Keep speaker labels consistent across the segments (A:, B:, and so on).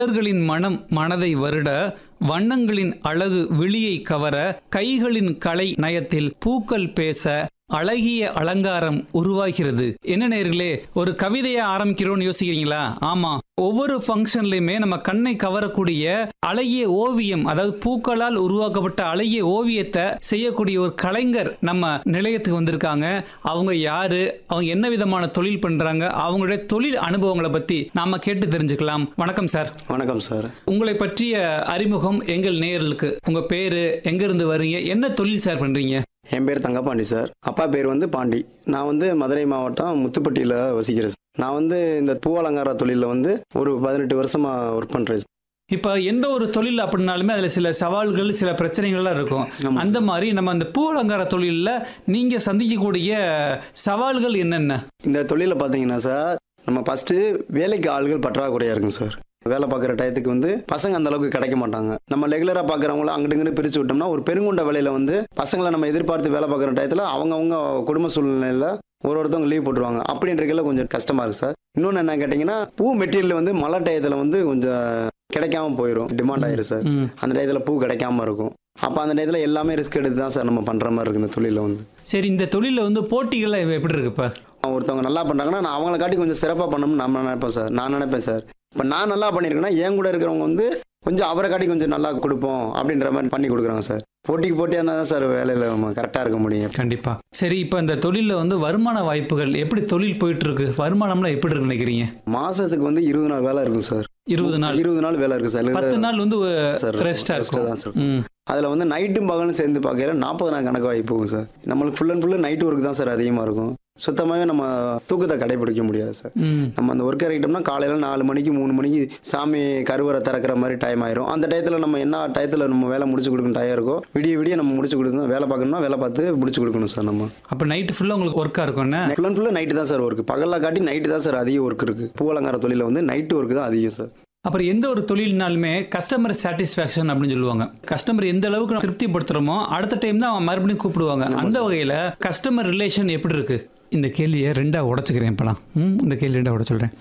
A: மலர்களின் மனம் மனதை வருட வண்ணங்களின் அழகு விழியை கவர கைகளின் கலை நயத்தில் பூக்கள் பேச அழகிய அலங்காரம் உருவாகிறது என்ன நேர்களே ஒரு கவிதையை ஆரம்பிக்கிறோம்னு யோசிக்கிறீங்களா ஆமா ஒவ்வொரு ஃபங்க்ஷன்லயுமே நம்ம கண்ணை கவரக்கூடிய அழகிய ஓவியம் அதாவது பூக்களால் உருவாக்கப்பட்ட அழகிய ஓவியத்தை செய்யக்கூடிய ஒரு கலைஞர் நம்ம நிலையத்துக்கு வந்திருக்காங்க அவங்க யாரு அவங்க என்ன விதமான தொழில் பண்றாங்க அவங்களுடைய தொழில் அனுபவங்களை பத்தி நாம கேட்டு தெரிஞ்சுக்கலாம் வணக்கம் சார்
B: வணக்கம் சார்
A: உங்களை பற்றிய அறிமுகம் எங்கள் நேயர்களுக்கு உங்க பேரு எங்க இருந்து வரீங்க என்ன தொழில் சார் பண்றீங்க
B: என் பேர் தங்கப்பாண்டி சார் அப்பா பேர் வந்து பாண்டி நான் வந்து மதுரை மாவட்டம் முத்துப்பட்டியில் வசிக்கிறேன் சார். நான் வந்து இந்த பூ அலங்கார தொழிலில் வந்து ஒரு பதினெட்டு வருஷமாக ஒர்க் பண்ணுறேன்
A: இப்ப எந்த ஒரு தொழில் அப்படின்னாலுமே அதுல சில சவால்கள் சில பிரச்சனைகள்லாம் இருக்கும்
B: ஆமா.
A: அந்த மாதிரி நம்ம அந்த பூ அலங்கார தொழில்ல நீங்க சந்திக்கக்கூடிய சவால்கள் என்னென்ன
B: இந்த தொழிலில் பார்த்தீங்கன்னா சார் நம்ம ஃபஸ்ட்டு வேலைக்கு ஆள்கள் பற்றாக்குறையாக இருக்கும் சார் வேலை பார்க்குற டயத்துக்கு வந்து பசங்க அந்த அளவுக்கு கிடைக்க மாட்டாங்க நம்ம ரெகுலராக பார்க்குறவங்கள அங்கிட்டு இங்கிட்டு பிரித்து விட்டோம்னா ஒரு பெருங்குண்ட வேலையில் வந்து பசங்களை நம்ம எதிர்பார்த்து வேலை பார்க்குற டயத்தில் அவங்கவுங்க குடும்ப சூழ்நிலையில் ஒரு ஒருத்தவங்க லீவ் போட்டுருவாங்க அப்படின்றதுல கொஞ்சம் கஷ்டமாக இருக்குது சார் இன்னொன்று என்ன கேட்டிங்கன்னா பூ மெட்டீரியல் வந்து மழை டயத்தில் வந்து கொஞ்சம் கிடைக்காம போயிடும் டிமாண்ட் ஆயிரும் சார்
A: ம்.
B: அந்த டயத்தில் பூ கிடைக்காம இருக்கும் அப்போ அந்த டயத்தில் எல்லாமே ரிஸ்க் எடுத்து தான் சார் நம்ம பண்ணுற மாதிரி இருக்குது இந்த தொழிலில் வந்து
A: சரி இந்த தொழில்ல வந்து போட்டிகள் எப்படி இருக்கு இப்ப
B: ஒருத்தவங்க நல்லா பண்ணுறாங்கன்னா நான் அவங்கள காட்டி கொஞ்சம் சிறப்பாக பண்ணணும்னு நம்ம நினைப்பேன் சார் நான் நினைப்பேன் சார் இப்போ நான் நல்லா பண்ணியிருக்கேன்னா என் கூட இருக்கிறவங்க வந்து கொஞ்சம் அவரை காட்டி கொஞ்சம் நல்லா கொடுப்போம் அப்படின்ற மாதிரி பண்ணி கொடுக்குறாங்க சார் போட்டிக்கு போட்டியாக இருந்தால் தான் சார் வேலையில் நம்ம கரெக்டாக இருக்க முடியும்
A: கண்டிப்பா சரி இப்ப இந்த தொழில்ல வந்து வருமான வாய்ப்புகள் எப்படி தொழில் போயிட்டு இருக்கு வருமானம்லாம் எப்படி இருக்கு நினைக்கிறீங்க
B: மாதத்துக்கு வந்து இருபது நாள் வேலை இருக்கும் சார்
A: இருபது நாள்
B: இருபது நாள் வேலை இருக்கும் சார்
A: பத்து நாள் வந்து
B: சார்
A: ரெஸ்டா
B: ரெஸ்ட்டாக
A: இருக்கும்
B: தான் சார்
A: ம்.
B: அதில் வந்து நைட்டும் பகலும் சேர்ந்து பார்க்கல நாற்பது நாள் கணக்கு வாய்ப்பு போகும் சார் நம்மளுக்கு full and full night work தான் சார் அதிகமாக இருக்கும் சுத்தமாகவே நம்ம தூக்கத்தை கடைபிடிக்க முடியாது சார்
A: ம்.
B: நம்ம அந்த ஒர்க் இறக்கிட்டோம்னா காலையில் நாலு மணிக்கு மூணு மணிக்கு சாமி கருவறை திறக்கிற மாதிரி டைம் ஆயிரும் அந்த டயத்தில் நம்ம என்ன டயத்தில் நம்ம வேலை முடிச்சு கொடுக்கணும் டயம் இருக்கோ விடிய விடிய நம்ம முடிச்சு கொடுக்கணும் வேலை பார்க்கணும்னா வேலை பார்த்து முடிச்சு கொடுக்கணும் சார் நம்ம
A: அப்ப நைட்டு ஃபுல்லா உங்களுக்கு ஒர்க்கா இருக்கும்னா
B: ஃபுல் அண்ட் ஃபுல்லாக நைட்டு தான் சார் ஒர்க் பகலில் காட்டி நைட்டு தான் சார் அதிக ஒர்க் இருக்குது பூவலங்கார தொழிலில் வந்து நைட்டு ஒர்க் தான் அதிகம் சார்
A: அப்புறம் எந்த ஒரு தொழில்னாலுமே கஸ்டமர் சாட்டிஸ்ஃபேக்ஷன் அப்படின்னு சொல்லுவாங்க கஸ்டமர் எந்த அளவுக்கு நம்ம திருப்திப்படுத்துறோமோ அடுத்த டைம் தான் அவன் மறுபடியும் கூப்பிடுவாங்க அந்த வகையில கஸ்டமர் ரிலேஷன் எப்படி இருக்கு இந்த கேள்வியை ரெண்டா உடைச்சுக்கிறேன் இப்பலாம் ம், இந்த கேள்வி ரெண்டா உட சொல்றேன்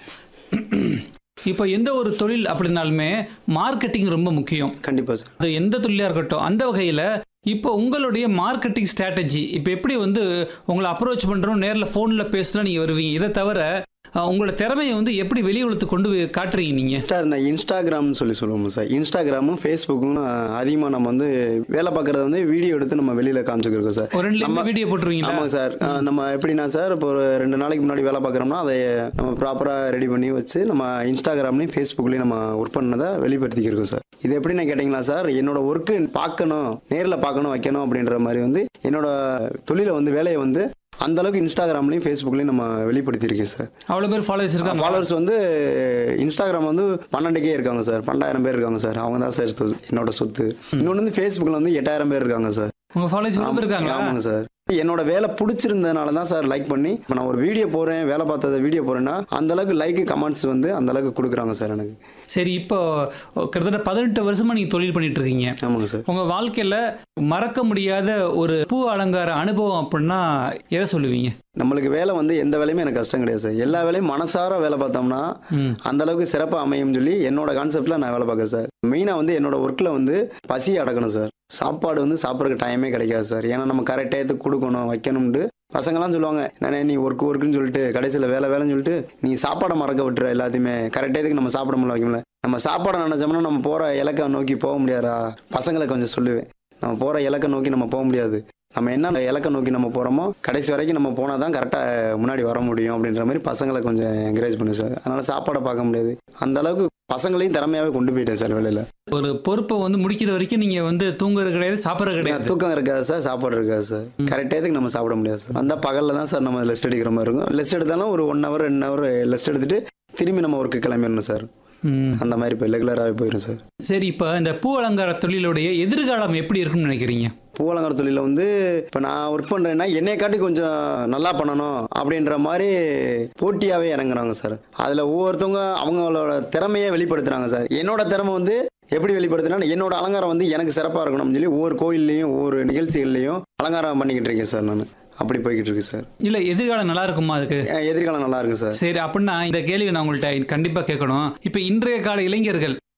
A: இப்போ எந்த ஒரு தொழில் அப்படின்னாலுமே மார்க்கெட்டிங் ரொம்ப முக்கியம்
B: கண்டிப்பாக சார்
A: அது எந்த தொழிலாக இருக்கட்டும் அந்த வகையில் இப்போ உங்களுடைய மார்க்கெட்டிங் ஸ்ட்ராட்டஜி இப்போ எப்படி வந்து உங்களை அப்ரோச் பண்ணுறோம் நேரில் ஃபோனில் பேசுனா நீங்கள் வருவீங்க இதை தவிர அஹ், உங்களோட திறமையை வந்து எப்படி வெளியுலகத்து கொண்டு போய் காட்டுறீங்க நீங்கள்
B: இன்ஸ்டா இந்த இன்ஸ்டாகிராம்னு சொல்லி சொல்லுவோம் சார் இன்ஸ்டாகிராமும் ஃபேஸ்புக்கும் அதிகமாக நம்ம வந்து வேலை பார்க்குறத வந்து வீடியோ எடுத்து நம்ம வெளியில் காமிச்சிக்கிறோம் சார்
A: ஒரு ரெண்டு
B: நம்ம-
A: வீடியோ போட்டுருவீங்களா
B: ஆமாங்க சார் அஹ் நம்ம எப்படின்னா சார் இப்போ ஒரு ரெண்டு நாளைக்கு முன்னாடி வேலை பார்க்குறோம்னா அதை நம்ம ப்ராப்பராக ரெடி பண்ணி வச்சு நம்ம இன்ஸ்டாகிராம்லையும் ஃபேஸ்புக்லேயும் நம்ம ஒர்க் பண்ணதை வெளிப்படுத்திக்கிருக்கோம் சார் இது எப்படின்னு கேட்டிங்களா சார் என்னோட ஒர்க்கு பார்க்கணும் நேரில் பார்க்கணும் வைக்கணும் அப்படின்ற மாதிரி வந்து என்னோட தொழிலை வந்து வேலையை வந்து அந்த அளவுக்கு இன்ஸ்டாகிராம்லையும் ஃபேஸ்புக்லையும் நம்ம வெளிப்படுத்தியிருக்கேன் சார்
A: அவ்வளோ பேர் ஃபாலோவர்ஸ் இருக்காங்க
B: ஃபாலோவர்ஸ் வந்து இன்ஸ்டாகிராம் வந்து பன்னெண்டுக்கே இருக்காங்க சார் பன்னெண்டாயிரம் பேர் இருக்காங்க சார் அவங்க தான் சார் சொத்து- என்னோட சொத்து இன்னொன்று வந்து ஃபேஸ்புக்கில் வந்து எட்டாயிரம் பேர் இருக்காங்க சார்
A: உங்கள் ஃபாலோவர்ஸ் இவ்வளோ பேர் இருக்காங்களா
B: ஆமாங்க சார் என்னோட வேலை பிடிச்சிருந்ததுனால தான் சார் லைக் பண்ணி இப்போ நான் ஒரு வீடியோ போறேன் வேலை பார்த்தத வீடியோ போறேன்னா அந்த அளவுக்கு லைக் கமெண்ட்ஸ் வந்து அந்த அளவுக்கு கொடுக்குறாங்க சார் எனக்கு
A: சரி இப்போ கிட்டத்தட்ட பதினெட்டு வருஷமா நீங்கள் தொழில் பண்ணிட்டு இருக்கீங்க
B: ஆமாங்க சார்
A: உங்கள் வாழ்க்கையில் மறக்க முடியாத ஒரு பூ அலங்கார அனுபவம் அப்படின்னா எதை சொல்லுவீங்க
B: நம்மளுக்கு வேலை வந்து எந்த வேலையுமே எனக்கு கஷ்டம் கிடையாது சார் எல்லா வேலையும் மனசார வேலை பார்த்தோம்னா
A: ம்
B: அந்த அளவுக்கு சிறப்பாக அமையும் சொல்லி என்னோட கான்செப்ட்ல நான் வேலை பார்க்குறேன் சார் மெயினாக வந்து என்னோட ஒர்க்கில் வந்து பசி அடக்கணும் சார் சாப்பாடு வந்து சாப்பிட்றதுக்கு டைமே கிடைக்காது சார் ஏன்னா நம்ம கரெக்ட் டயத்துக்கு கொடுக்கணும் வைக்கணும்னு பசங்களாம் சொல்லுவாங்க நானே நீ ஒர்க் ஒர்க்குன்னு சொல்லிட்டு கடைசியில் வேலை வேலைன்னு சொல்லிட்டு நீ சாப்பாடை மறக்க விட்டுற எல்லாத்தையுமே கரெக்ட் டயத்துக்கு நம்ம சாப்பிட முடியல வைக்க முடியல நம்ம சாப்பாடை நினச்சோம்னா நம்ம போகிற இலக்கை நோக்கி போக முடியாதா பசங்களை கொஞ்சம் சொல்லுவேன் நம்ம போகிற இலக்கை நோக்கி நம்ம போக முடியாது நம்ம என்ன இலக்கை நோக்கி நம்ம போகிறோமோ கடைசி வரைக்கும் நம்ம போனால் தான் கரெக்டாக முன்னாடி வர முடியும் அப்படின்ற மாதிரி பசங்களை கொஞ்சம் என்கரேஜ் பண்ணு சார் அதனால் சாப்பாடை பார்க்க முடியாது அந்த அளவுக்கு பசங்களையும் திறமையாகவே கொண்டு போயிட்டேன் சார் வேலையில்
A: ஒரு பொறுப்பை வந்து முடிக்கிற வரைக்கும் நீங்கள் வந்து தூங்குறது கிடையாது சாப்பிட்றது கிடையாது
B: தூக்கம் இருக்காது சார் சாப்பாடு இருக்காது சார் கரெக்ட் டயத்துக்கு நம்ம சாப்பிட முடியாது சார் அந்த பகலில் தான் சார் நம்ம லெஸ்ட் எடுக்கிற மாதிரி இருக்கும் லெஸ்ட் எடுத்தாலும் ஒரு ஒன் ஹவர் ரெண்டு ஹவர் லெஸ்ட் எடுத்துட்டு திரும்பி நம்ம ஒர்க்கு கிளம்பிடணும் சார்
A: ம்.
B: அந்த மாதிரி இப்போ ரெகுலராகவே போயிடும் சார்
A: சரி இப்போ இந்த பூ அலங்கார தொழிலுடைய எதிர்காலம் எப்படி இருக்கும்னு நினைக்கிறீங்க
B: பூவலங்கார தொழிலில் வந்து இப்போ நான் ஒர்க் பண்ணுறேன்னா என்னை காட்டி கொஞ்சம் நல்லா பண்ணணும் அப்படின்ற மாதிரி போட்டியாகவே இறங்குறாங்க சார் அதில் ஒவ்வொருத்தவங்க அவங்களோட திறமையை வெளிப்படுத்துகிறாங்க சார் என்னோட திறமை வந்து எப்படி வெளிப்படுத்துனா என்னோட அலங்காரம் வந்து எனக்கு சிறப்பாக இருக்கணும்னு சொல்லி ஒவ்வொரு கோயில்லையும் ஒவ்வொரு நிகழ்ச்சிகள்லையும் அலங்காரம் பண்ணிக்கிட்டு இருக்கேன் சார் நான் அப்படி போய்கிட்டு இருக்கு சார்
A: இல்ல எதிர்காலம் நல்லா இருக்குமா அதுக்கு
B: எ- எதிர்காலம் நல்லா இருக்கு சார்
A: சரி அப்படின்னா இந்த கேள்வி நான் உங்கள்ட்ட கண்டிப்பா கேட்கணும் இப்ப இன்றைய கால இளைஞர்கள்